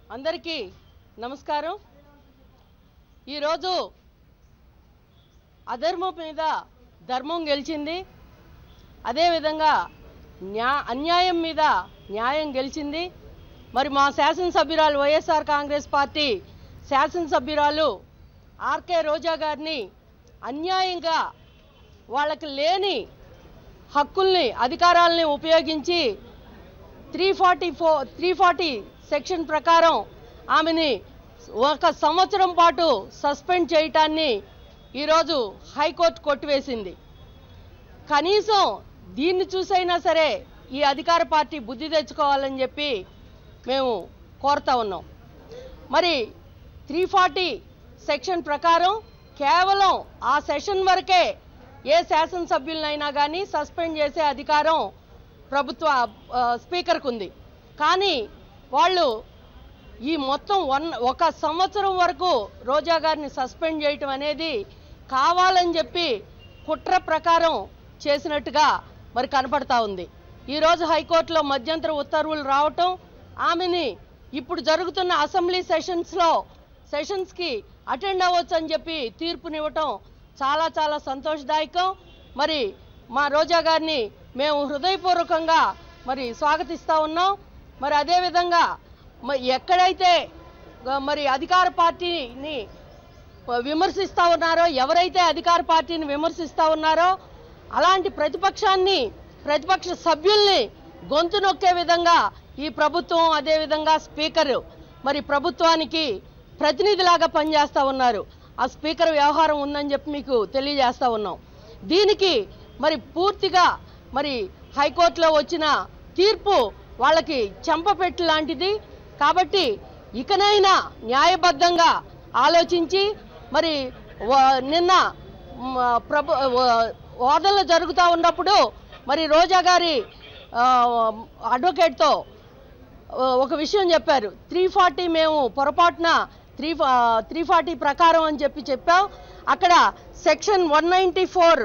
అందరికీ నమస్కారం ఈరోజు అధర్మం మీద ధర్మం గెలిచింది అదేవిధంగా న్యా అన్యాయం మీద న్యాయం గెలిచింది మరి మా శాసనసభ్యురాలు వైఎస్ఆర్ కాంగ్రెస్ పార్టీ శాసనసభ్యురాలు ఆర్కే రోజా గారిని అన్యాయంగా వాళ్ళకి లేని హక్కుల్ని అధికారాలని ఉపయోగించి three forty four three forty section ప్రకారం ఆమెని ఒక సంవత్సరం పాటు సస్పెండ్ చేయటాన్ని ఈరోజు హైకోర్టు కొట్టివేసింది కనీసం దీన్ని చూసైనా సరే ఈ అధికార పార్టీ బుద్ధి తెచ్చుకోవాలని చెప్పి మేము కోరుతా ఉన్నాం మరి త్రీ ఫార్టీ సెక్షన్ ప్రకారం కేవలం ఆ సెషన్ వరకే ఏ శాసనసభ్యులనైనా కానీ సస్పెండ్ చేసే అధికారం ప్రభుత్వ ఆ, స్పీకర్కు ఉంది కానీ వాళ్ళు ఈ మొత్తం వన్ ఒక సంవత్సరం వరకు రోజా గారిని సస్పెండ్ చేయటం అనేది కావాలని చెప్పి కుట్ర ప్రకారం చేసినట్టుగా మరి కనపడతా ఉంది ఈరోజు హైకోర్టులో మధ్యంతర ఉత్తర్వులు రావటం ఆమెని ఇప్పుడు జరుగుతున్న అసెంబ్లీ సెషన్స్లో సెషన్స్కి అటెండ్ అవ్వచ్చు అని చెప్పి తీర్పునివ్వటం చాలా చాలా సంతోషదాయకం మరి మా రోజా గారిని మేము హృదయపూర్వకంగా మరి స్వాగతిస్తూ ఉన్నాం మరి అదేవిధంగా మరి ఎక్కడైతే ఆ, మరి అధికార పార్టీని విమర్శిస్తూ ఉన్నారో ఎవరైతే అధికార పార్టీని విమర్శిస్తూ ఉన్నారో అలాంటి ప్రతిపక్షాన్ని ప్రతిపక్ష సభ్యుల్ని గొంతు నొక్కే విధంగా ఈ ప్రభుత్వం అదేవిధంగా స్పీకర్ మరి ప్రభుత్వానికి ప్రతినిధిలాగా పనిచేస్తూ ఉన్నారు ఆ స్పీకర్ వ్యవహారం ఉందని చెప్పి మీకు తెలియజేస్తా ఉన్నాం దీనికి మరి పూర్తిగా మరి హైకోర్టులో వచ్చిన తీర్పు వాళ్ళకి చెంపపెట్టు లాంటిది కాబట్టి ఇకనైనా న్యాయబద్ధంగా ఆలోచించి మరి వ- నిన్న మ, ప్రభు వ- వాదనలు జరుగుతూ ఉన్నప్పుడు మరి రోజా గారి ఆ, అడ్వకేట్తో ఆ, ఒక విషయం చెప్పారు త్రీ ఫార్టీ మేము పొరపాటున త్రీ త్రీ ఫార్టీ ప్రకారం అని చెప్పి చెప్పాం అక్కడ section one ninety four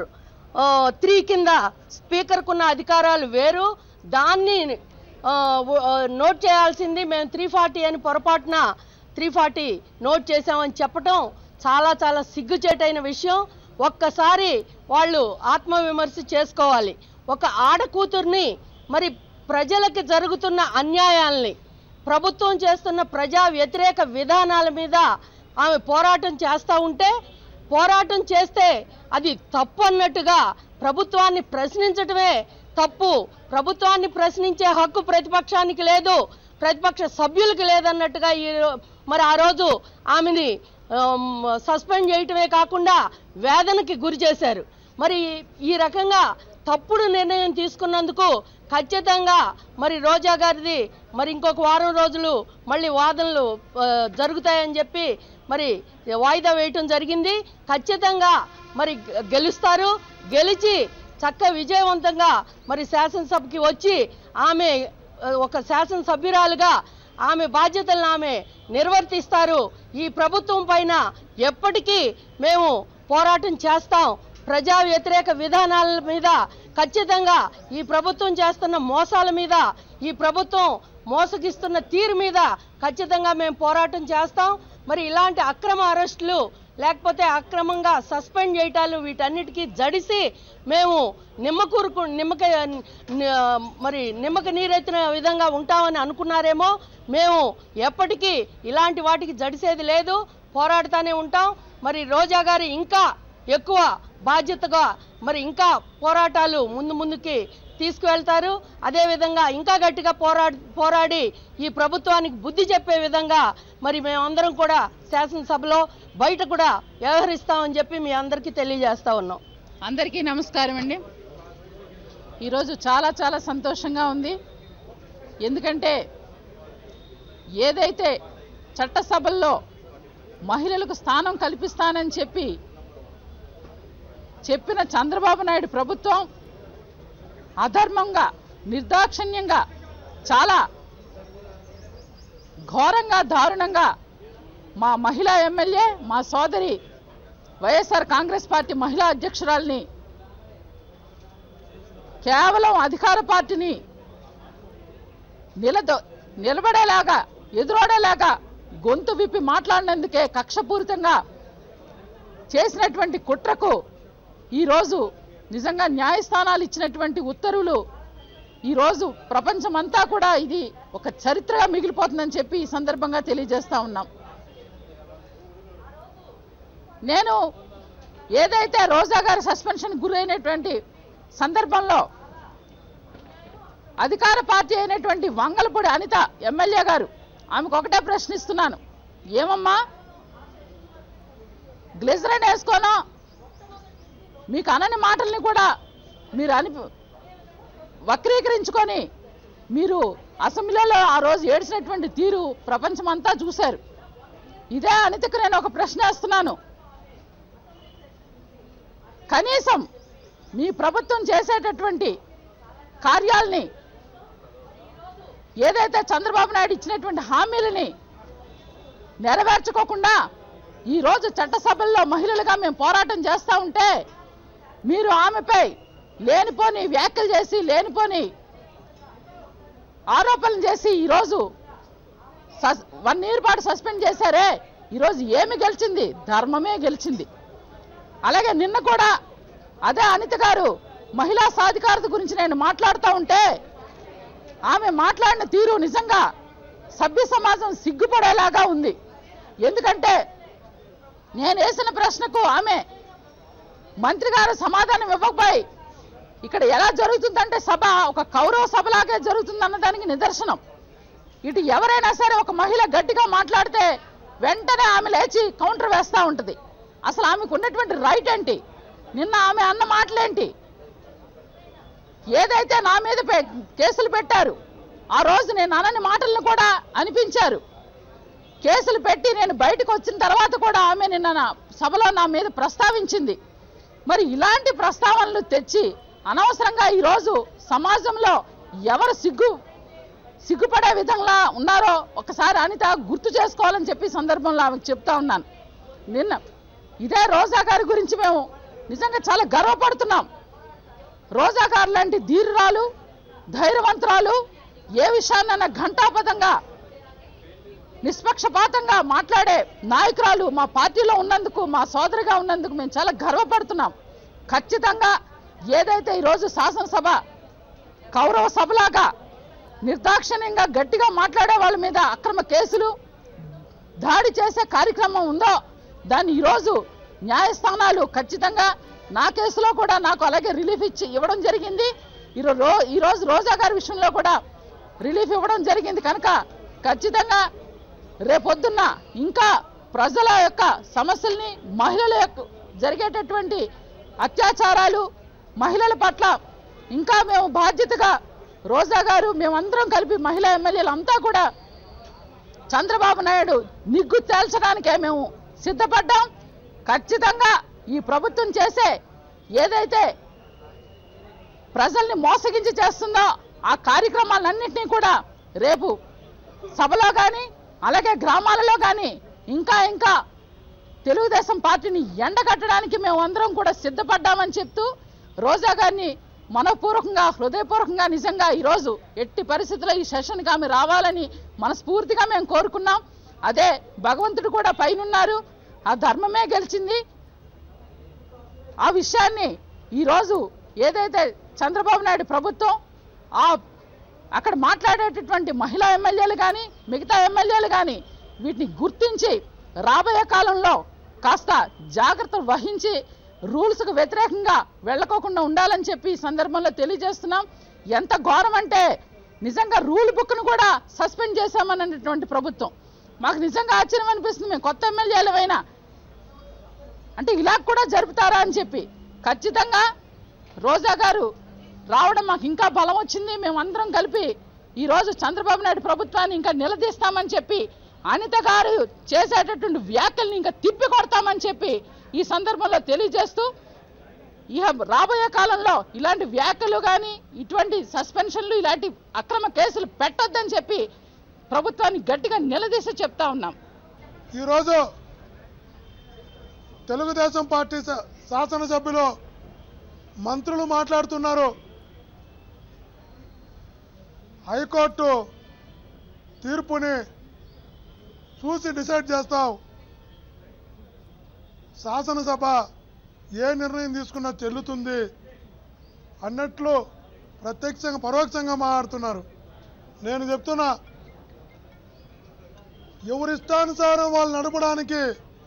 three కింద స్పీకర్కున్న అధికారాలు వేరు దాన్ని ఆ, వ- ఆ, నోట్ చేయాల్సింది మేము త్రీ ఫార్టీ అని పొరపాటున త్రీ ఫార్టీ నోట్ చేసామని చెప్పటం చాలా చాలా సిగ్గుచేటైన విషయం ఒక్కసారి వాళ్ళు ఆత్మవిమర్శ చేసుకోవాలి ఒక ఆడకూతుర్ని మరి ప్రజలకి జరుగుతున్న అన్యాయాల్ని ప్రభుత్వం చేస్తున్న ప్రజా వ్యతిరేక విధానాల మీద ఆమె పోరాటం చేస్తూ ఉంటే పోరాటం చేస్తే అది తప్పు అన్నట్టుగా ప్రభుత్వాన్ని ప్రశ్నించటమే తప్పు ప్రభుత్వాన్ని ప్రశ్నించే హక్కు ప్రతిపక్షానికి లేదు ప్రతిపక్ష సభ్యులకి లేదన్నట్టుగా ఈ రో- మరి ఆ రోజు ఆమెని ఆమ్, సస్పెండ్ చేయటమే కాకుండా వేదనకి గురి చేశారు మరి ఈ రకంగా తప్పుడు నిర్ణయం తీసుకున్నందుకు ఖచ్చితంగా మరి రోజా గారిది మరి ఇంకొక వారం రోజులు మళ్ళీ వాదనలు ఆ, జరుగుతాయని చెప్పి మరి వాయిదా వేయటం జరిగింది ఖచ్చితంగా మరి గె- గెలుస్తారు గెలిచి చక్క విజయవంతంగా మరి శాసనసభకి వచ్చి ఆమె ఆ, ఒక శాసనసభ్యురాలుగా ఆమె బాధ్యతలను ఆమె నిర్వర్తిస్తారు ఈ ప్రభుత్వం పైన ఎప్పటికీ మేము పోరాటం చేస్తాం ప్రజా వ్యతిరేక విధానాల మీద ఖచ్చితంగా ఈ ప్రభుత్వం చేస్తున్న మోసాల మీద ఈ ప్రభుత్వం మోసగిస్తున్న తీరు మీద ఖచ్చితంగా మేము పోరాటం చేస్తాం మరి ఇలాంటి అక్రమ అరెస్టులు లేకపోతే అక్రమంగా సస్పెండ్ చేయటాలు వీటన్నిటికీ జడిసి మేము నిమ్మకూరుకు నిమ్మక ని- మరి నిమ్మక నీరెత్తిన విధంగా ఉంటామని అనుకున్నారేమో మేము ఎప్పటికీ ఇలాంటి వాటికి జడిసేది లేదు పోరాడుతూనే ఉంటాం మరి రోజా గారు ఇంకా ఎక్కువ బాధ్యతగా మరి ఇంకా పోరాటాలు ముందు ముందుకి తీసుకువెళ్తారు అదేవిధంగా ఇంకా గట్టిగా పోరా పోరాడి ఈ ప్రభుత్వానికి బుద్ధి చెప్పే విధంగా మరి మేమందరం కూడా శాసనసభలో బయట కూడా వ్యవహరిస్తామని చెప్పి మీ అందరికీ తెలియజేస్తా ఉన్నాం అందరికీ నమస్కారం అండి ఈరోజు చాలా చాలా సంతోషంగా ఉంది ఎందుకంటే ఏదైతే చట్టసభల్లో మహిళలకు స్థానం కల్పిస్తానని చెప్పి చెప్పిన చంద్రబాబు నాయుడు ప్రభుత్వం అధర్మంగా నిర్దాక్షిణ్యంగా చాలా ఘోరంగా దారుణంగా మా మహిళా ఎమ్మెల్యే మా సోదరి వైఎస్ఆర్ కాంగ్రెస్ పార్టీ మహిళా అధ్యక్షురాల్ని కేవలం అధికార పార్టీని నిలదో నిలబడేలాగా ఎదురోడేలాగా గొంతు విప్పి మాట్లాడినందుకే కక్షపూరితంగా చేసినటువంటి కుట్రకు ఈరోజు నిజంగా న్యాయస్థానాలు ఇచ్చినటువంటి ఉత్తర్వులు ఈరోజు ప్రపంచమంతా కూడా ఇది ఒక చరిత్రగా మిగిలిపోతుందని చెప్పి ఈ సందర్భంగా తెలియజేస్తా ఉన్నాం నేను ఏదైతే రోజా గారి సస్పెన్షన్ గురైనటువంటి సందర్భంలో అధికార పార్టీ అయినటువంటి వంగలపూడి అనిత ఎమ్మెల్యే గారు ఆమెకు ఒకటే ప్రశ్నిస్తున్నాను ఏమమ్మా గ్లిజరైన్ వేసుకోను మీకు అనని మాటల్ని కూడా మీరు అని వక్రీకరించుకొని మీరు అసెంబ్లీలో ఆ రోజు ఏడ్చినటువంటి తీరు ప్రపంచమంతా చూశారు ఇదే అనితకు నేను ఒక ప్రశ్న వేస్తున్నాను కనీసం మీ ప్రభుత్వం చేసేటటువంటి కార్యాలని ఏదైతే చంద్రబాబు నాయుడు ఇచ్చినటువంటి హామీలని నెరవేర్చుకోకుండా ఈ రోజు చట్టసభల్లో మహిళలుగా మేము పోరాటం చేస్తూ ఉంటే మీరు ఆమెపై లేనిపోని వ్యాఖ్యలు చేసి లేనిపోని ఆరోపణలు చేసి ఈరోజు సస్- వన్ ఇయర్ పాటు సస్పెండ్ చేశారే ఈరోజు ఏమి గెలిచింది ధర్మమే గెలిచింది అలాగే నిన్న కూడా అదే అనిత గారు మహిళా సాధికారత గురించి నేను మాట్లాడుతూ ఉంటే ఆమె మాట్లాడిన తీరు నిజంగా సభ్య సమాజం సిగ్గుపడేలాగా ఉంది ఎందుకంటే నేను వేసిన ప్రశ్నకు ఆమె మంత్రి గారు సమాధానం ఇవ్వకపోయి ఇక్కడ ఎలా జరుగుతుందంటే సభ ఒక కౌరవ సభలాగే జరుగుతుందన్న దానికి నిదర్శనం ఇటు ఎవరైనా సరే ఒక మహిళ గట్టిగా మాట్లాడితే వెంటనే ఆమె లేచి కౌంటర్ వేస్తూ ఉంటుంది అసలు ఆమెకు ఉన్నటువంటి రైట్ ఏంటి నిన్న ఆమె అన్న మాటలేంటి ఏదైతే నా మీద పె- కేసులు పెట్టారు ఆ రోజు నేను అనని మాటలను కూడా అనిపించారు కేసులు పెట్టి నేను బయటకు వచ్చిన తర్వాత కూడా ఆమె నిన్న నా సభలో నా మీద ప్రస్తావించింది మరి ఇలాంటి ప్రస్తావనలు తెచ్చి అనవసరంగా ఈరోజు సమాజంలో ఎవరు సిగ్గు సిగ్గుపడే విధంగా ఉన్నారో ఒకసారి అనిత గుర్తు చేసుకోవాలని చెప్పి ఈ సందర్భంలో ఆమెకు చెప్తా ఉన్నాను నిన్న ఇదే రోజా గారి గురించి మేము నిజంగా చాలా గర్వపడుతున్నాం రోజా గారు లాంటి ధీరురాలు ధైర్యవంతురాలు ఏ విషయాన్నైనా ఘంటాపథంగా నిష్పక్షపాతంగా మాట్లాడే నాయకురాలు మా పార్టీలో ఉన్నందుకు మా సోదరిగా ఉన్నందుకు మేము చాలా గర్వపడుతున్నాం ఖచ్చితంగా ఏదైతే ఈరోజు శాసనసభ కౌరవ సభలాగా నిర్దాక్షిణ్యంగా గట్టిగా మాట్లాడే వాళ్ళ మీద అక్రమ కేసులు దాడి చేసే కార్యక్రమం ఉందో దాన్ని ఈరోజు న్యాయస్థానాలు ఖచ్చితంగా నా కేసులో కూడా నాకు అలాగే రిలీఫ్ ఇచ్చి ఇవ్వడం జరిగింది ఈరో- రో ఈరోజు రోజా గారి విషయంలో కూడా రిలీఫ్ ఇవ్వడం జరిగింది కనుక ఖచ్చితంగా రేపొద్దున్న ఇంకా ప్రజల యొక్క సమస్యల్ని మహిళల యొక్క జరిగేటటువంటి అత్యాచారాలు మహిళల పట్ల ఇంకా మేము బాధ్యతగా రోజా గారు మేమందరం కలిపి మహిళా ఎమ్మెల్యేలు అంతా కూడా చంద్రబాబు నాయుడు నిగ్గు తేల్చడానికే మేము సిద్ధపడ్డాం ఖచ్చితంగా ఈ ప్రభుత్వం చేసే ఏదైతే ప్రజల్ని మోసగించి చేస్తుందో ఆ కార్యక్రమాలన్నింటినీ కూడా రేపు సభలో కానీ అలాగే గ్రామాలలో కానీ ఇంకా ఇంకా తెలుగుదేశం పార్టీని ఎండగట్టడానికి మేము అందరం కూడా సిద్ధపడ్డామని చెప్తూ రోజా గారిని మనపూర్వకంగా హృదయపూర్వకంగా నిజంగా ఈరోజు ఎట్టి పరిస్థితుల్లో ఈ సెషన్కి ఆమె రావాలని మనస్ఫూర్తిగా మేము కోరుకున్నాం అదే భగవంతుడు కూడా పైనున్నారు ఆ ధర్మమే గెలిచింది ఆ విషయాన్ని ఈరోజు ఏదైతే చంద్రబాబు నాయుడు ప్రభుత్వం ఆ అక్కడ మాట్లాడేటటువంటి మహిళా ఎమ్మెల్యేలు కానీ మిగతా ఎమ్మెల్యేలు కానీ వీటిని గుర్తించి రాబోయే కాలంలో కాస్త జాగ్రత్త వహించి రూల్స్కు వ్యతిరేకంగా వెళ్ళకోకుండా ఉండాలని చెప్పి ఈ సందర్భంలో తెలియజేస్తున్నాం ఎంత ఘోరం అంటే నిజంగా రూల్ బుక్ను కూడా సస్పెండ్ చేశామన్నటువంటి ప్రభుత్వం మాకు నిజంగా ఆశ్చర్యం అనిపిస్తుంది మేము కొత్త ఎమ్మెల్యేలమైనా అంటే ఇలా కూడా జరుపుతారా అని చెప్పి ఖచ్చితంగా రోజా గారు రావడం మాకు ఇంకా బలం వచ్చింది మేమందరం కలిపి ఈ రోజు చంద్రబాబు నాయుడు ప్రభుత్వాన్ని ఇంకా నిలదీస్తామని చెప్పి అనిత గారు చేసేటటువంటి వ్యాఖ్యల్ని ఇంకా తిప్పి కొడతామని చెప్పి ఈ సందర్భంలో తెలియజేస్తూ ఇక రాబోయే కాలంలో ఇలాంటి వ్యాఖ్యలు కానీ ఇటువంటి సస్పెన్షన్లు ఇలాంటి అక్రమ కేసులు పెట్టొద్దని చెప్పి ప్రభుత్వాన్ని గట్టిగా నిలదీసి చెప్తా ఉన్నాం ఈరోజు తెలుగుదేశం పార్టీ శా- శాసనసభ్యులు మంత్రులు మాట్లాడుతున్నారు హైకోర్టు తీర్పుని చూసి డిసైడ్ చేస్తాం శాసనసభ ఏ నిర్ణయం తీసుకున్నా చెల్లుతుంది అన్నట్లు ప్రత్యక్షంగా పరోక్షంగా మాట్లాడుతున్నారు నేను చెప్తున్నా ఎవరిష్టానుసారం వాళ్ళు నడపడానికి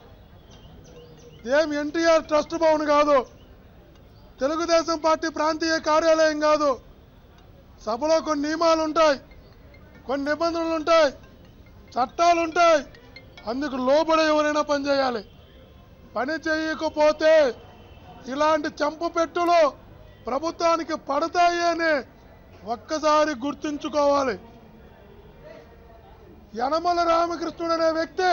ఏం ఎన్టీఆర్ ట్రస్ట్ భవన్ కాదు తెలుగుదేశం పార్టీ ప్రాంతీయ కార్యాలయం కాదు సభలో కొన్ని నియమాలు ఉంటాయి కొన్ని నిబంధనలు ఉంటాయి చట్టాలు ఉంటాయి అందుకు లోబడి ఎవరైనా పనిచేయాలి పని చేయకపోతే ఇలాంటి చంపు పెట్టులు ప్రభుత్వానికి పడతాయి అని ఒక్కసారి గుర్తుంచుకోవాలి యనమల రామకృష్ణుడు అనే వ్యక్తి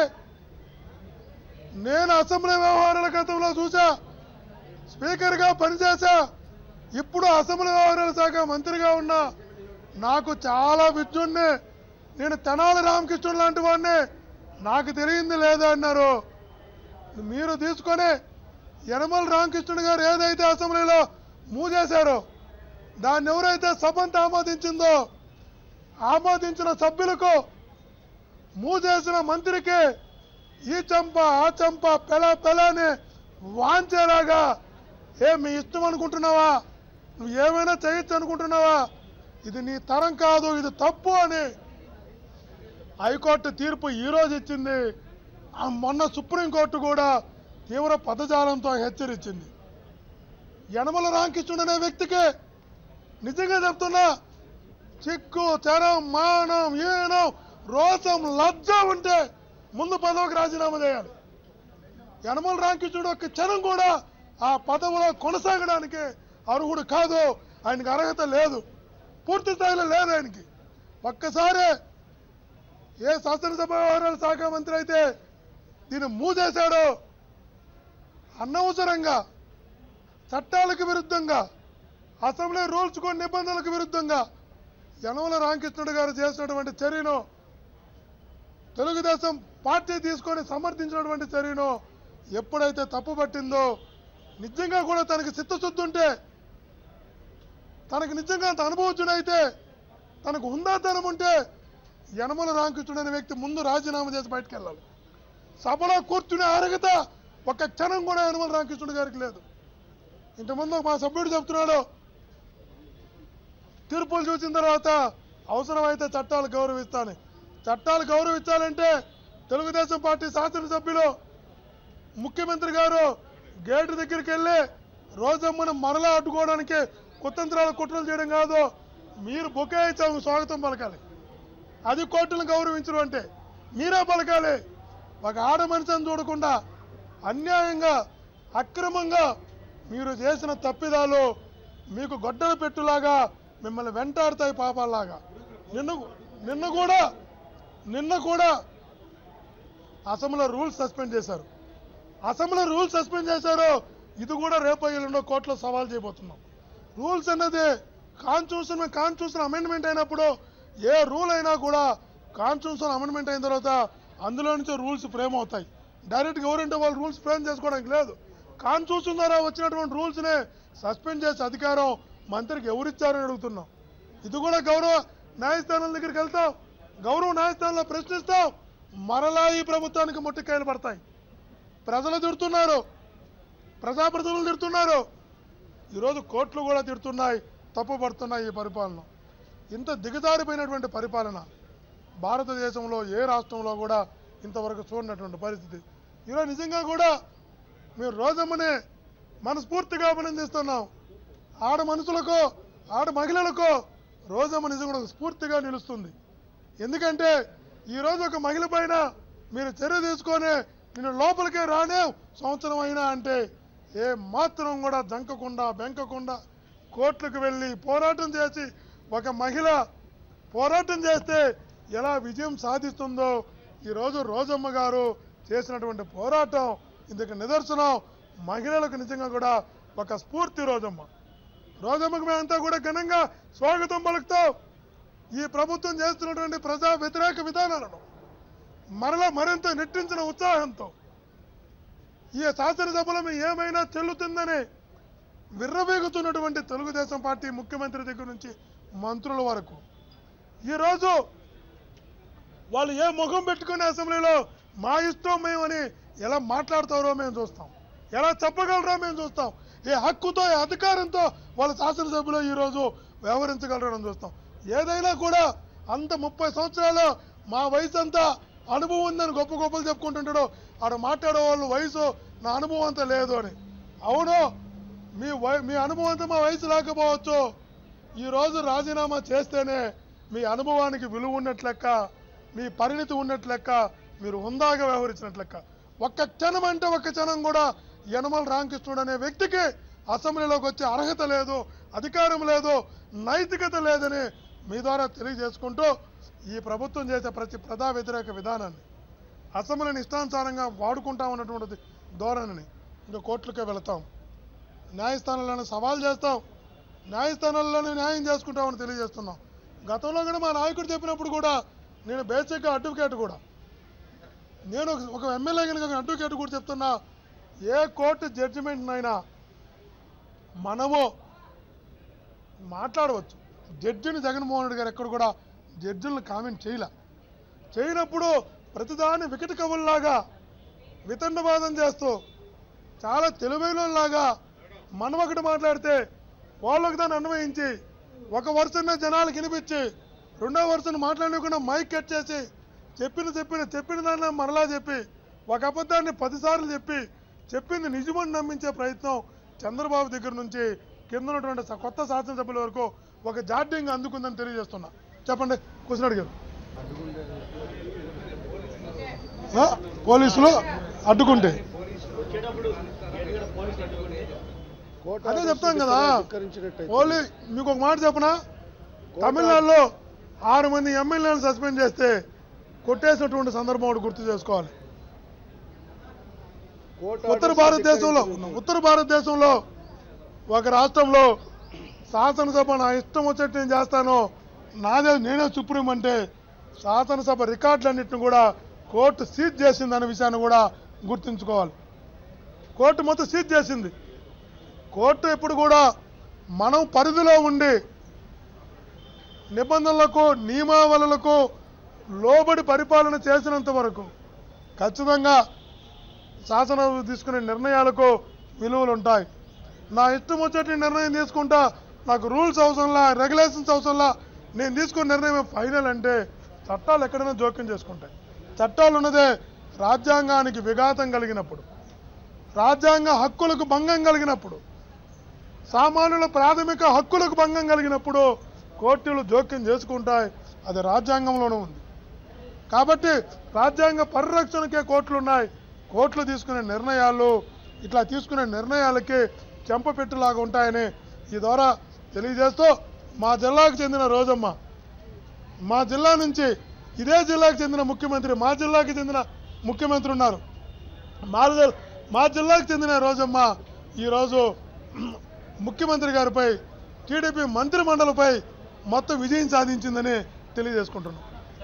నేను అసెంబ్లీ వ్యవహారాల గతంలో చూసా స్పీకర్గా పనిచేశా ఇప్పుడు అసెంబ్లీ వ్యవహారాల శాఖ మంత్రిగా ఉన్నా నాకు చాలా విద్యుణ్ణి నేను తెనాలి రామకృష్ణుడు లాంటి వాడిని నాకు తెలియంది లేదా అన్నారు మీరు తీసుకొని యనమల రామకృష్ణుడు గారు ఏదైతే అసెంబ్లీలో మూవ్ చేశారో దాన్ని ఎవరైతే సభంతా ఆమోదించిందో ఆమోదించిన సభ్యులకు మూవ్ చేసిన మంత్రికి ఈ చంప ఆ చంప పెల పెల అని వాంచేలాగా ఏ మీ ఇష్టం అనుకుంటున్నావా నువ్వు ఏమైనా చేయొచ్చు అనుకుంటున్నావా ఇది నీ తరం కాదు ఇది తప్పు అని హైకోర్టు తీర్పు ఈ రోజు ఇచ్చింది ఆ మొన్న సుప్రీంకోర్టు కూడా తీవ్ర పదజాలంతో హెచ్చరించింది యనమల రామకృష్ణుడు అనే వ్యక్తికి నిజంగా చెప్తున్నా చిక్కు తెరం మానం ఈనం రోసం లజ్జ ఉంటే ముందు పదవికి రాజీనామా చేయాలి యనమల రామకృష్ణుడు ఒక క్షణం కూడా ఆ పదవిలో కొనసాగడానికి అర్హుడు కాదు ఆయనకి అర్హత లేదు పూర్తి స్థాయిలో లేదు ఆయనకి ఒక్కసారి ఏ శాసనసభ వ్యవహారాల శాఖ మంత్రి అయితే దీన్ని మూసేశాడో అనవసరంగా చట్టాలకు విరుద్ధంగా అసెంబ్లీ రూల్స్ కొన్ని నిబంధనలకు విరుద్ధంగా యనమల రామకృష్ణుడు గారు చేసినటువంటి చర్యను తెలుగుదేశం పార్టీ తీసుకొని సమర్థించినటువంటి చర్యను ఎప్పుడైతే తప్పు పట్టిందో నిజంగా కూడా తనకి చిత్తశుద్ధి ఉంటే తనకు నిజంగా అంత అనుభవజ్ఞుడైతే తనకు హుందాతనం ఉంటే యనమల రామకృష్ణుడు అనే వ్యక్తి ముందు రాజీనామా చేసి బయటకు వెళ్ళాలి సభలో కూర్చునే అర్హత ఒక్క క్షణం కూడా యనమల రామకృష్ణుడు గారికి లేదు ఇంతకుముందు మా సభ్యుడు చెప్తున్నాడు తీర్పులు చూసిన తర్వాత అవసరమైతే చట్టాలు గౌరవిస్తాను చట్టాలు గౌరవించాలంటే తెలుగుదేశం పార్టీ శాసనసభ్యులు ముఖ్యమంత్రి గారు గేటు దగ్గరికి వెళ్ళి రోజమ్మను మరలా అడ్డుకోవడానికి కుతంత్రాలు కుట్రలు చేయడం కాదు మీరు బొకే ఇచ్చి స్వాగతం పలకాలి అది కోర్టులను గౌరవించడం అంటే మీరే పలకాలి ఒక ఆడ మనిషిని చూడకుండా అన్యాయంగా అక్రమంగా మీరు చేసిన తప్పిదాలు మీకు గొడ్డలు పెట్టులాగా మిమ్మల్ని వెంటాడుతాయి పాపాల్లాగా నిన్న నిన్న కూడా నిన్న కూడా అసెంబ్లీలో రూల్స్ సస్పెండ్ చేశారు అసెంబ్లీ రూల్స్ సస్పెండ్ చేశారు ఇది కూడా రేపు ఎల్లుండో కోర్టులో సవాల్ చేయబోతున్నాం రూల్స్ అన్నది కాన్స్టిట్యూషన్ కాన్స్టిట్యూషన్ అమెండ్మెంట్ అయినప్పుడు ఏ రూల్ అయినా కూడా కాన్స్టిట్యూషన్ అమెండ్మెంట్ అయిన తర్వాత అందులో నుంచి రూల్స్ ఫ్రేమ్ అవుతాయి డైరెక్ట్ గవర్నమెంట్ వాళ్ళు రూల్స్ ఫ్రేమ్ చేసుకోవడానికి లేదు కాన్స్టిట్యూషన్ ద్వారా వచ్చినటువంటి రూల్స్నే సస్పెండ్ చేసే అధికారం మంత్రికి ఎవరిచ్చారని అడుగుతున్నాం ఇది కూడా గౌరవ న్యాయస్థానాల దగ్గరికి వెళ్తాం గౌరవ న్యాయస్థానంలో ప్రశ్నిస్తాం మరలా ఈ ప్రభుత్వానికి ముట్టికాయలు పడతాయి ప్రజలు తిడుతున్నారు ప్రజాప్రతినిధులు తిడుతున్నారు ఈరోజు కోర్టులు కూడా తిడుతున్నాయి తప్పు పడుతున్నాయి ఈ పరిపాలన ఇంత దిగజారిపోయినటువంటి పరిపాలన భారతదేశంలో ఏ రాష్ట్రంలో కూడా ఇంతవరకు చూడనటువంటి పరిస్థితి ఈరోజు నిజంగా కూడా మీరు రోజమ్మని మనస్ఫూర్తిగా అభినందిస్తున్నాం ఆడ మనుషులకు ఆడ మహిళలకు రోజమ్మ నిజంగా కూడా స్ఫూర్తిగా నిలుస్తుంది ఎందుకంటే ఈరోజు ఒక మహిళ పైన మీరు చర్య తీసుకొని నేను లోపలికే రానే సంవత్సరం అయినా అంటే ఏ మాత్రం కూడా జంకకుండా బెంకకుండా కోర్టులకు వెళ్ళి పోరాటం చేసి ఒక మహిళ పోరాటం చేస్తే ఎలా విజయం సాధిస్తుందో ఈరోజు రోజమ్మ గారు చేసినటువంటి పోరాటం ఇందుకు నిదర్శనం మహిళలకు నిజంగా కూడా ఒక స్ఫూర్తి రోజమ్మ రోజమ్మకు మేమంతా కూడా ఘనంగా స్వాగతం పలుకుతాం ఈ ప్రభుత్వం చేస్తున్నటువంటి ప్రజా వ్యతిరేక విధానాలను మరలా మరింత నెట్టించిన ఉత్సాహంతో ఈ శాసనసభలో మీ ఏమైనా చెల్లుతుందని విర్రవేగుతున్నటువంటి తెలుగుదేశం పార్టీ ముఖ్యమంత్రి దగ్గర నుంచి మంత్రుల వరకు ఈరోజు వాళ్ళు ఏ ముఖం పెట్టుకుని అసెంబ్లీలో మా ఇష్టం మేమని ఎలా మాట్లాడతారో మేము చూస్తాం ఎలా చెప్పగలరో మేము చూస్తాం ఏ హక్కుతో ఏ అధికారంతో వాళ్ళ శాసనసభ్యులు ఈరోజు వ్యవహరించగలరో చూస్తాం ఏదైనా కూడా అంత ముప్పై సంవత్సరాలు మా వయసు అంతా అనుభవం ఉందని గొప్ప గొప్పలు చెప్పుకుంటుంటాడు ఆడ మాట్లాడే వాళ్ళు వయసు నా అనుభవం అంతా లేదు అని అవును మీ వయ మీ అనుభవం అంతా మా వయసు లేకపోవచ్చు ఈ రోజు రాజీనామా చేస్తేనే మీ అనుభవానికి విలువ ఉన్నట్లు లెక్క మీ పరిణితి ఉన్నట్లు లెక్క మీరు హుందాగా వ్యవహరించినట్లు లెక్క ఒక్క క్షణం అంటే ఒక్క క్షణం కూడా యనమల రామకృష్ణుడు అనే వ్యక్తికి అసెంబ్లీలోకి వచ్చే అర్హత లేదు అధికారం లేదు నైతికత లేదని మీ ద్వారా తెలియజేసుకుంటూ ఈ ప్రభుత్వం చేసే ప్రతి ప్రజా వ్యతిరేక విధానాన్ని అసెంబ్లీని ఇష్టానుసారంగా వాడుకుంటా ఉన్నటువంటి ధోరణిని ఇంకా కోర్టులకే వెళతాం న్యాయస్థానాలను సవాల్ చేస్తాం న్యాయస్థానాల్లోనే న్యాయం చేసుకుంటామని తెలియజేస్తున్నాం గతంలో కూడా మా నాయకుడు చెప్పినప్పుడు కూడా నేను బేసిక్గా అడ్వకేట్ కూడా నేను ఒక- ఒక ఎమ్మెల్యే కనుక ఒక అడ్వకేట్ కూడా చెప్తున్నా ఏ కోర్టు జడ్జిమెంట్నైనా మనము మాట్లాడవచ్చు జడ్జిని జగన్మోహన్ రెడ్డి గారు ఎక్కడ కూడా జడ్జిలను కామెంట్ చేయలే చేయనప్పుడు ప్రతిదాన్ని వికట కవుల్లాగా వితండవాదం చేస్తూ చాలా తెలివైనలాగా మనం ఒకటి మాట్లాడితే వాళ్ళకి దాన్ని అన్వయించి ఒక వరుసన్న జనాలకు వినిపించి రెండో వరుసను మాట్లాడకుండా మైక్ కట్ చేసి చెప్పిన చెప్పిన చెప్పిన దాన్ని మరలా చెప్పి ఒక అబద్ధాన్ని పదిసార్లు చెప్పి చెప్పింది నిజమని నమ్మించే ప్రయత్నం చంద్రబాబు దగ్గర నుంచి కింద ఉన్నటువంటి స- కొత్త శాసనసభ్యుల వరకు ఒక జాడ్యంగా అందుకుందని తెలియజేస్తున్నా చెప్పండి క్వశ్చన్ అడిగారు ఆ? పోలీసులు అడ్డుకుంటే అదే చెప్తాం కదా ఓన్లీ మీకు ఒక మాట చెప్పనా తమిళనాడులో ఆరు మంది ఎమ్మెల్యేలను సస్పెండ్ చేస్తే కొట్టేసినటువంటి సందర్భం ఒకటి గుర్తు చేసుకోవాలి ఉత్తర భారతదేశంలో ఉత్తర భారతదేశంలో ఒక రాష్ట్రంలో శాసనసభ నా ఇష్టం వచ్చేట్టు నేను చేస్తాను నాదే నేనే సుప్రీం అంటే శాసనసభ రికార్డులన్నింటిని కూడా కోర్టు సీజ్ చేసిందనే విషయాన్ని కూడా గుర్తుంచుకోవాలి కోర్టు మొత్తం సీజ్ చేసింది కోర్టు ఎప్పుడు కూడా మనం పరిధిలో ఉండి నిబంధనలకు నియమావళులకు లోబడి పరిపాలన చేసినంత వరకు ఖచ్చితంగా శాసన తీసుకునే నిర్ణయాలకు విలువలు ఉంటాయి నా ఇష్టం వచ్చేటి నిర్ణయం తీసుకుంటా నాకు రూల్స్ అవసరంలా రెగ్యులేషన్స్ అవసరంలా నేను తీసుకున్న నిర్ణయం ఫైనల్ అంటే చట్టాలు ఎక్కడైనా జోక్యం చేసుకుంటాయి చట్టాలు ఉన్నదే రాజ్యాంగానికి విఘాతం కలిగినప్పుడు రాజ్యాంగ హక్కులకు భంగం కలిగినప్పుడు సామాన్యుల ప్రాథమిక హక్కులకు భంగం కలిగినప్పుడు కోర్టులు జోక్యం చేసుకుంటాయి అది రాజ్యాంగంలోనూ ఉంది కాబట్టి రాజ్యాంగ పరిరక్షణకే కోర్టులు ఉన్నాయి కోర్టులు తీసుకునే నిర్ణయాలు ఇట్లా తీసుకునే నిర్ణయాలకి చెంపపెట్టులాగా ఉంటాయని ఈ ద్వారా తెలియజేస్తూ మా జిల్లాకు చెందిన రోజమ్మ మా జిల్లా నుంచి ఇదే జిల్లాకు చెందిన ముఖ్యమంత్రి మా జిల్లాకి చెందిన ముఖ్యమంత్రి ఉన్నారు మా జిల్- మా జిల్లాకు చెందిన రోజమ్మ ఈరోజు ముఖ్యమంత్రి గారిపై టీడీపీ మంత్రి మండలిపై మొత్తం విజయం సాధించిందని తెలియజేసుకుంటున్నాం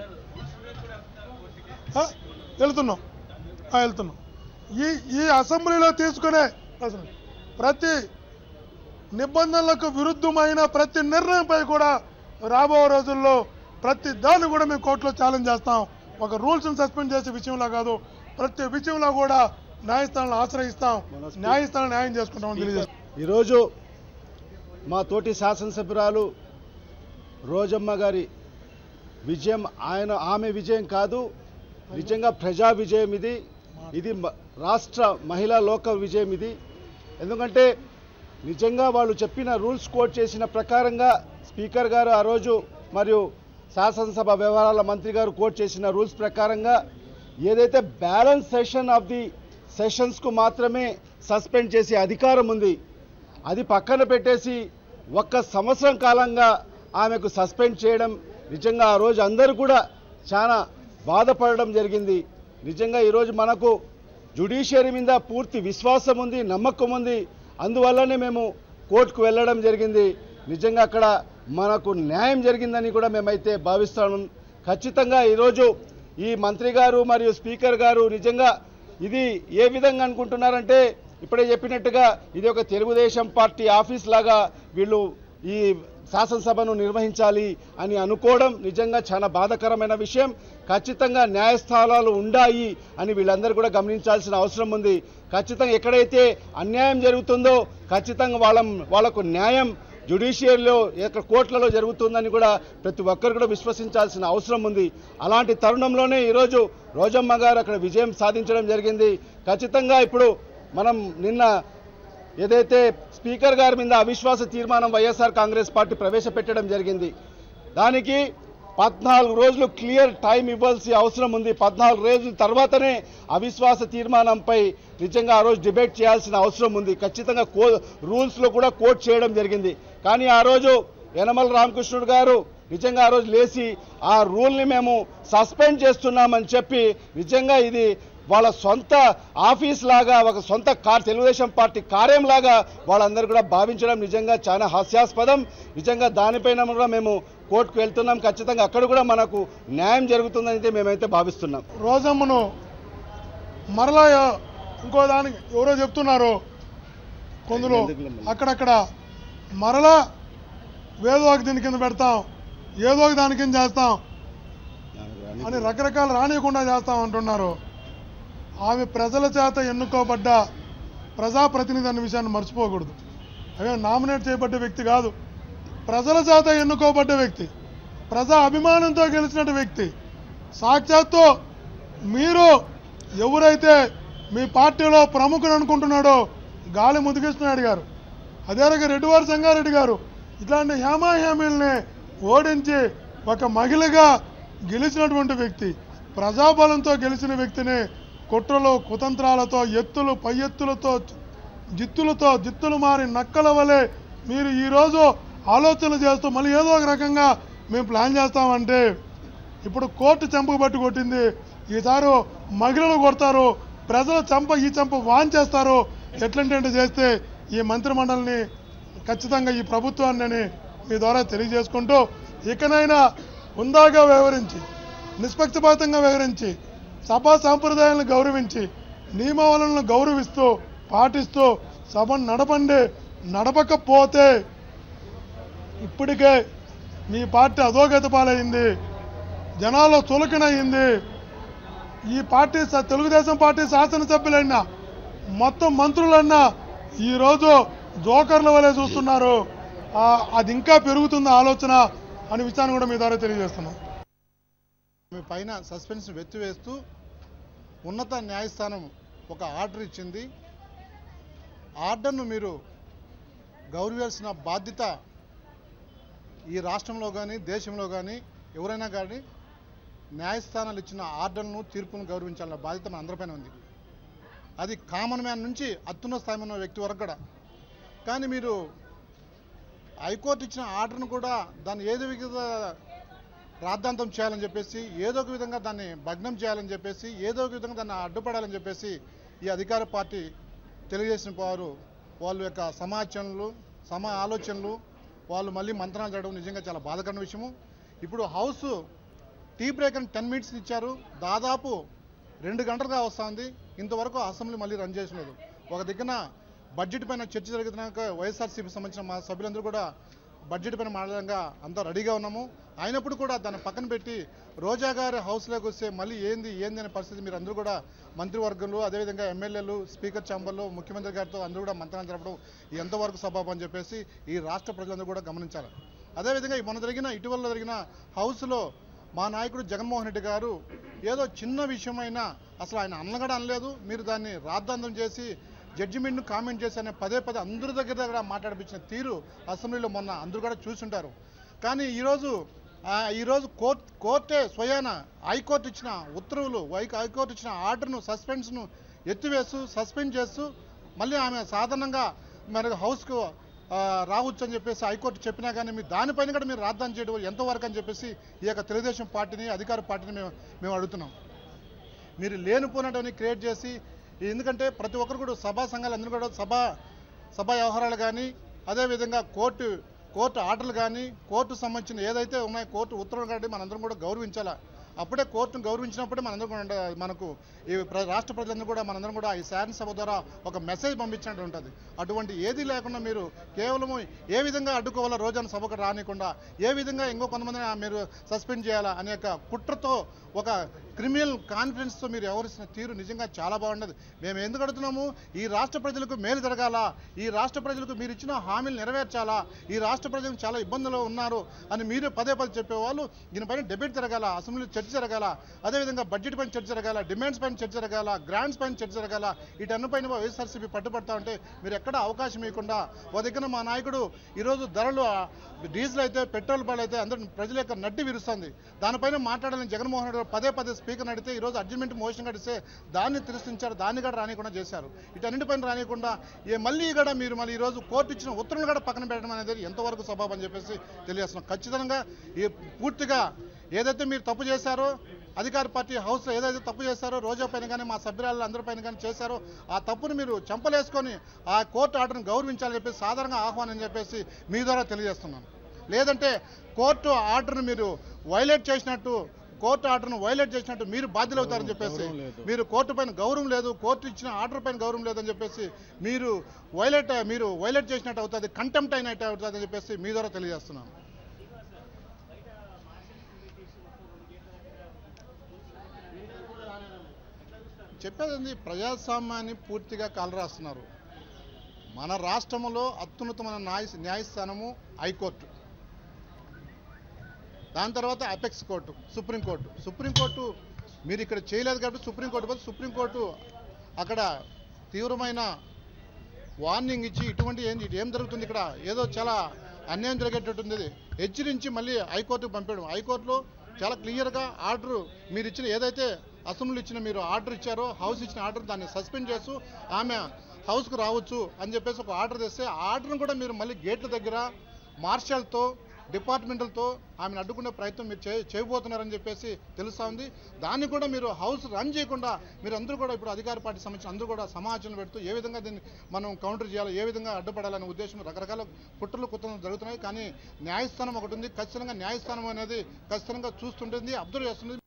ఆ? వెళ్తున్నాం ఆ, వెళ్తున్నాం ఈ ఈ అసెంబ్లీలో తీసుకునే అసలు ప్రతి నిబంధనలకు విరుద్ధమైన ప్రతి నిర్ణయంపై కూడా రాబో రోజుల్లో ప్రతి దాన్ని కూడా మేము కోర్టులో ఛాలెంజ్ చేస్తాం ఒక రూల్స్ని సస్పెండ్ చేసే విషయంలో కాదు ప్రతి విషయంలో కూడా న్యాయస్థానాలను ఆశ్రయిస్తాం న్యాయస్థానం న్యాయం చేసుకుంటామని తెలియజేస్తాం ఈరోజు మా తోటి శాసనసభ్యురాలు రోజమ్మ గారి విజయం ఆయన ఆమె విజయం కాదు నిజంగా ప్రజా విజయం ఇది ఇది మ- రాష్ట్ర మహిళా లోక విజయం ఇది ఎందుకంటే నిజంగా వాళ్ళు చెప్పిన రూల్స్ కోట్ చేసిన ప్రకారంగా స్పీకర్ గారు ఆ రోజు మరియు శాసనసభ వ్యవహారాల మంత్రి గారు కోట్ చేసిన రూల్స్ ప్రకారంగా ఏదైతే బ్యాలెన్స్ సెషన్ ఆఫ్ ది సెషన్స్కు మాత్రమే సస్పెండ్ చేసే అధికారం ఉంది అది పక్కన పెట్టేసి ఒక్క సంవత్సరం కాలంగా ఆమెకు సస్పెండ్ చేయడం నిజంగా ఆ రోజు అందరూ కూడా చాలా బాధపడడం జరిగింది నిజంగా ఈరోజు మనకు జుడిషియరీ మీద పూర్తి విశ్వాసం ఉంది నమ్మకం ఉంది అందువల్లనే మేము కోర్టుకు వెళ్ళడం జరిగింది నిజంగా అక్కడ మనకు న్యాయం జరిగిందని కూడా మేమైతే భావిస్తున్నాం ఖచ్చితంగా ఈరోజు ఈ మంత్రి గారు మరియు స్పీకర్ గారు నిజంగా ఇది ఏ విధంగా అనుకుంటున్నారంటే ఇప్పుడే చెప్పినట్టుగా ఇది ఒక తెలుగుదేశం పార్టీ ఆఫీస్ లాగా వీళ్ళు ఈ శాసనసభను నిర్వహించాలి అని అనుకోవడం నిజంగా చాలా బాధాకరమైన విషయం ఖచ్చితంగా న్యాయస్థానాలు ఉండాయి అని వీళ్ళందరూ కూడా గమనించాల్సిన అవసరం ఉంది ఖచ్చితంగా ఎక్కడైతే అన్యాయం జరుగుతుందో ఖచ్చితంగా వాళ్ళ వాళ్ళకు న్యాయం జ్యుడిషియరీలో ఎక్కడ కోర్టులలో జరుగుతుందని కూడా ప్రతి ఒక్కరు కూడా విశ్వసించాల్సిన అవసరం ఉంది అలాంటి తరుణంలోనే ఈరోజు రోజమ్మ గారు అక్కడ విజయం సాధించడం జరిగింది ఖచ్చితంగా ఇప్పుడు మనం నిన్న ఏదైతే స్పీకర్ గారి మీద అవిశ్వాస తీర్మానం వైఎస్ఆర్ కాంగ్రెస్ పార్టీ ప్రవేశపెట్టడం జరిగింది దానికి పద్నాలుగు రోజులు క్లియర్ టైం ఇవ్వాల్సి అవసరం ఉంది పద్నాలుగు రోజుల తర్వాతనే అవిశ్వాస తీర్మానంపై నిజంగా ఆ రోజు డిబేట్ చేయాల్సిన అవసరం ఉంది ఖచ్చితంగా కో రూల్స్లో కూడా కోట్ చేయడం జరిగింది కానీ ఆ రోజు యనమల రామకృష్ణుడు గారు నిజంగా ఆ రోజు లేచి ఆ రూల్ని మేము సస్పెండ్ చేస్తున్నామని చెప్పి నిజంగా ఇది వాళ్ళ సొంత ఆఫీస్ లాగా ఒక సొంత కార్ తెలుగుదేశం పార్టీ కార్యం లాగా వాళ్ళందరూ కూడా భావించడం నిజంగా చాలా హాస్యాస్పదం నిజంగా దానిపైన కూడా మేము కోర్టుకు వెళ్తున్నాం ఖచ్చితంగా అక్కడ కూడా మనకు న్యాయం జరుగుతుందని అయితే మేమైతే భావిస్తున్నాం రోజమ్మను మరలా ఇంకో దానికి ఎవరో చెప్తున్నారు కొందరు అక్కడక్కడ మరలా ఏదో ఒక దీని కింద పెడతాం ఏదో ఒక దాని కింద చేస్తాం అని రకరకాల రానియకుండా చేస్తాం అంటున్నారు ఆమె ప్రజల చేత ఎన్నుకోబడ్డ ప్రజాప్రతినిధి అన్న విషయాన్ని మర్చిపోకూడదు అవే నామినేట్ చేయబడ్డ వ్యక్తి కాదు ప్రజల చేత ఎన్నుకోబడ్డ వ్యక్తి ప్రజా అభిమానంతో గెలిచిన వ్యక్తి సాక్షాత్తు మీరు ఎవరైతే మీ పార్టీలో ప్రముఖుడు అనుకుంటున్నాడో గాలి ముదికృష్ణారెడ్డి గారు అదే రకంగా రెడ్డివారి సంగారెడ్డి గారు ఇట్లాంటి హేమాహేమీల్ని ఓడించి ఒక మహిళగా గెలిచినటువంటి వ్యక్తి ప్రజాబలంతో గెలిచిన వ్యక్తిని కుట్రలు కుతంత్రాలతో ఎత్తులు పై ఎత్తులతో జిత్తులతో జిత్తులు మారి నక్కల వలె మీరు ఈరోజు ఆలోచనలు చేస్తూ మళ్ళీ ఏదో ఒక రకంగా మేము ప్లాన్ చేస్తామంటే ఇప్పుడు కోర్టు చంపకు పట్టి కొట్టింది ఈసారి మహిళలు కొడతారు ప్రజల చంప ఈ చంప వాన్ చేస్తారు ఎట్లంటే అంటే చేస్తే ఈ మంత్రిమండలిని ఖచ్చితంగా ఈ ప్రభుత్వాన్ని నేను మీ ద్వారా తెలియజేసుకుంటూ ఇకనైనా హుందాగా వ్యవహరించి నిష్పక్షపాతంగా వ్యవహరించి సభా సాంప్రదాయాలను గౌరవించి నియమావళలను గౌరవిస్తూ పాటిస్తూ సభను నడపండి నడపకపోతే ఇప్పటికే మీ పార్టీ అధోగతి పాలైంది జనాల్లో చులకనయింది ఈ పార్టీ స- తెలుగుదేశం పార్టీ శాసనసభ్యులైనా మొత్తం మంత్రులన్నా ఈరోజు జోకర్ల వలె చూస్తున్నారు ఆ, అది ఇంకా పెరుగుతుంది ఆలోచన అనే విషయాన్ని కూడా మీ ద్వారా తెలియజేస్తున్నాం ఆమె పైన సస్పెన్షన్ వెత్తివేస్తూ ఉన్నత న్యాయస్థానం ఒక ఆర్డర్ ఇచ్చింది ఆర్డర్ను మీరు గౌరవాల్సిన బాధ్యత ఈ రాష్ట్రంలో కానీ దేశంలో కానీ ఎవరైనా కానీ న్యాయస్థానాలు ఇచ్చిన ఆర్డర్ను తీర్పును గౌరవించాలన్న బాధ్యత మన అందరిపైన ఉంది అది కామన్ మ్యాన్ నుంచి అత్యున్న స్థాయి ఉన్న వ్యక్తి వరకు కూడా కానీ మీరు హైకోర్టు ఇచ్చిన ఆర్డర్ను కూడా దాన్ని ఏదో విధంగా రాద్ధాంతం చేయాలని చెప్పేసి ఏదో ఒక విధంగా దాన్ని భగ్నం చేయాలని చెప్పేసి ఏదో ఒక విధంగా దాన్ని అడ్డుపడాలని చెప్పేసి ఈ అధికార పార్టీ తెలియజేసిన వారు వాళ్ళ యొక్క సమాచరణలు సమా ఆలోచనలు వాళ్ళు మళ్ళీ మంత్రాలు చేయడం నిజంగా చాలా బాధాకరమైన విషయము ఇప్పుడు హౌస్ టీ బ్రేక్ అని టెన్ మినిట్స్ ఇచ్చారు దాదాపు రెండు గంటలుగా వస్తుంది ఇంతవరకు అసెంబ్లీ మళ్ళీ రన్ చేసలేదు ఒక దిక్కున బడ్జెట్ పైన చర్చ జరుగుతున్నాక వైఎస్ఆర్సీపీ సంబంధించిన మా సభ్యులందరూ కూడా బడ్జెట్ పైన మాట్లాడంగా అంతా రెడీగా ఉన్నాము అయినప్పుడు కూడా దాన్ని పక్కన పెట్టి రోజా గారి హౌస్లోకి వస్తే మళ్ళీ ఏంది ఏంది అనే పరిస్థితి మీరు అందరూ కూడా మంత్రివర్గంలో అదేవిధంగా ఎమ్మెల్యేలు స్పీకర్ ఛాంబర్లో ముఖ్యమంత్రి గారితో అందరూ కూడా మంత్రాలు జరపడం ఎంతవరకు సభాపం అని చెప్పేసి ఈ రాష్ట్ర ప్రజలందరూ కూడా గమనించాలి అదేవిధంగా ఈ మొన్న జరిగిన ఇటీవల జరిగిన హౌస్లో మా నాయకుడు జగన్మోహన్ రెడ్డి గారు ఏదో చిన్న విషయమైనా అసలు ఆయన అన్నగడ అనలేదు మీరు దాన్ని రాద్ధాంతం చేసి జడ్జిమెంట్ను కామెంట్ చేసి అనే పదే పదే అందరి దగ్గర దగ్గర మాట్లాడిపించిన తీరు అసెంబ్లీలో మొన్న అందరూ కూడా చూసుంటారు కానీ ఈరోజు ఆ, ఈరోజు కోర్ట్ కోర్టే స్వయాన హైకోర్టు ఇచ్చిన ఉత్తర్వులు హై హైకోర్టు ఇచ్చిన ఆర్డర్ను సస్పెన్స్ను ఎత్తివేస్తూ సస్పెండ్ చేస్తూ మళ్ళీ ఆమె సాధారణంగా మరి హౌస్కు ఆ, రావచ్చు అని చెప్పేసి హైకోర్టు చెప్పినా కానీ మీరు దానిపైన కూడా మీరు రాద్దాం చేయడం ఎంతవరకు అని చెప్పేసి ఈ యొక్క తెలుగుదేశం పార్టీని అధికార పార్టీని మేము మేము అడుగుతున్నాం మీరు లేనిపోయినటువంటి క్రియేట్ చేసి ఎందుకంటే ప్రతి ఒక్కరు కూడా సభా సంఘాలు అందరూ కూడా సభ సభా వ్యవహారాలు కానీ అదేవిధంగా కోర్టు కోర్టు ఆర్డర్లు కానీ కోర్టు సంబంధించిన ఏదైతే ఉన్నాయో కోర్టు ఉత్తర్వులు కానీ మనందరం కూడా గౌరవించాలా అప్పుడే కోర్టును గౌరవించినప్పుడే మనందరం కూడా ఉండ- మనకు ఈ ప్ర- రాష్ట్ర ప్రజలందరూ కూడా మనందరం కూడా ఈ శాసనసభ ద్వారా ఒక మెసేజ్ పంపించినట్టు ఉంటుంది అటువంటి ఏది లేకుండా మీరు కేవలము ఏ విధంగా అడ్డుకోవాలో రోజాను సభకు రానికుండా ఏ విధంగా ఇంకో కొంతమందిని మీరు సస్పెండ్ చేయాలా అనే ఒక కుట్రతో ఒక క్రిమినల్ కాన్ఫిడెన్స్తో మీరు ఎవరిస్తున్న తీరు నిజంగా చాలా బాగున్నది మేము ఎందుకు అడుగుతున్నాము ఈ రాష్ట్ర ప్రజలకు మేలు జరగాల ఈ రాష్ట్ర ప్రజలకు మీరు ఇచ్చిన హామీలు నెరవేర్చాలా ఈ రాష్ట్ర ప్రజలు చాలా ఇబ్బందులు ఉన్నారు అని మీరే పదే పదే చెప్పేవాళ్ళు దీనిపైన డెబేట్ జరగాల అసెంబ్లీ చర్చ జరగాల అదేవిధంగా బడ్జెట్ పైన చర్చ జరగాల డిమాండ్స్ పైన చర్చ జరగాల గ్రాంట్స్ పైన చర్చ జరగాల వీటన్నిపైన వైఎస్ఆర్సీపీ పట్టుబడతా ఉంటే మీరు ఎక్కడ అవకాశం ఇవ్వకుండా ఓ దగ్గర మా నాయకుడు ఈరోజు ధరలు ఆ, డీజిల్ అయితే పెట్రోల్ బండ్లు అయితే అందరూ ప్రజల యొక్క నడ్డి విరుస్తుంది దానిపైన మాట్లాడాలని జగన్మోహన్ రెడ్డి గారు పదే పదే స్పీకర్ అడిగితే ఈరోజు అడ్జమెంట్ మోషన్ గడిస్తే దాన్ని తిరస్కరించారు దాన్ని కూడా రానికుండా చేశారు వీటన్నిటిపైన రానికుండా ఏ మళ్ళీ కూడా మీరు మళ్ళీ ఈరోజు కోర్టు ఇచ్చిన ఉత్తర్వులు కూడా పక్కన పెట్టడం అనేది ఎంతవరకు సబాబ్ అని చెప్పేసి తెలియజేస్తున్నాం ఖచ్చితంగా ఈ పూర్తిగా ఏదైతే మీరు తప్పు చేశారో అధికార పార్టీ హౌస్ ఏదైతే తప్పు చేశారో రోజా పైన కానీ మా సభ్యురాలు అందరి పైన కానీ చేశారో ఆ తప్పును మీరు చంపలేసుకొని ఆ కోర్టు ఆర్డర్ని గౌరవించాలని చెప్పేసి సాధారణంగా ఆహ్వానం చెప్పేసి మీ ద్వారా తెలియజేస్తున్నాను లేదంటే కోర్టు ఆర్డర్ని మీరు వైలేట్ చేసినట్టు కోర్టు ఆర్డర్ను వైలేట్ చేసినట్టు మీరు బాధ్యులు అవుతారని చెప్పేసి మీరు కోర్టు పైన గౌరవం లేదు కోర్టు ఇచ్చిన ఆర్డర్ పైన గౌరవం లేదని చెప్పేసి మీరు వైలేట్ మీరు వైలేట్ చేసినట్టు అవుతుంది కంటెంప్ట్ అయినట్టు అవుతుంది అని చెప్పేసి మీ ద్వారా తెలియజేస్తున్నాను చెప్పేది ఏంది? ప్రజాస్వామ్యాన్ని పూర్తిగా కలరాస్తున్నారు మన రాష్ట్రంలో అత్యున్నతమైన న్యాయ న్యాయస్థానము హైకోర్టు దాని తర్వాత అపెక్స్ కోర్టు సుప్రీంకోర్టు సుప్రీంకోర్టు మీరు ఇక్కడ చేయలేదు కాబట్టి సుప్రీంకోర్టు పోతే సుప్రీంకోర్టు అక్కడ తీవ్రమైన వార్నింగ్ ఇచ్చి ఇటువంటి ఏంది ఇటు ఏం జరుగుతుంది ఇక్కడ ఏదో చాలా అన్యాయం జరిగేటట్టుంది హెచ్చరించి మళ్ళీ హైకోర్టుకు పంపాడు హైకోర్టులో చాలా క్లియర్గా ఆర్డర్ మీరు ఇచ్చిన ఏదైతే అసెంబ్లీ ఇచ్చిన మీరు ఆర్డర్ ఇచ్చారో హౌస్ ఇచ్చిన ఆర్డర్ దాన్ని సస్పెండ్ చేస్తూ ఆమె హౌస్కు రావచ్చు అని చెప్పేసి ఒక ఆర్డర్ తెస్తే ఆ ఆర్డర్ను కూడా మీరు మళ్ళీ గేట్ల దగ్గర మార్షల్తో డిపార్ట్మెంట్లతో ఆమెను అడ్డుకునే ప్రయత్నం మీరు చే చేయబోతున్నారని చెప్పేసి తెలుస్తా ఉంది దాన్ని కూడా మీరు హౌస్ రన్ చేయకుండా మీరు అందరూ కూడా ఇప్పుడు అధికార పార్టీ సంబంధించిన అందరూ కూడా సమాచారం పెడుతూ ఏ విధంగా దీన్ని మనం కౌంటర్ చేయాలి ఏ విధంగా అడ్డుపడాలనే ఉద్దేశం రకరకాల కుట్రలు కుట్రలు జరుగుతున్నాయి కానీ న్యాయస్థానం ఒకటి ఉంది ఖచ్చితంగా న్యాయస్థానం అనేది ఖచ్చితంగా చూస్తుంటుంది అబ్జర్వ్ చేస్తుంది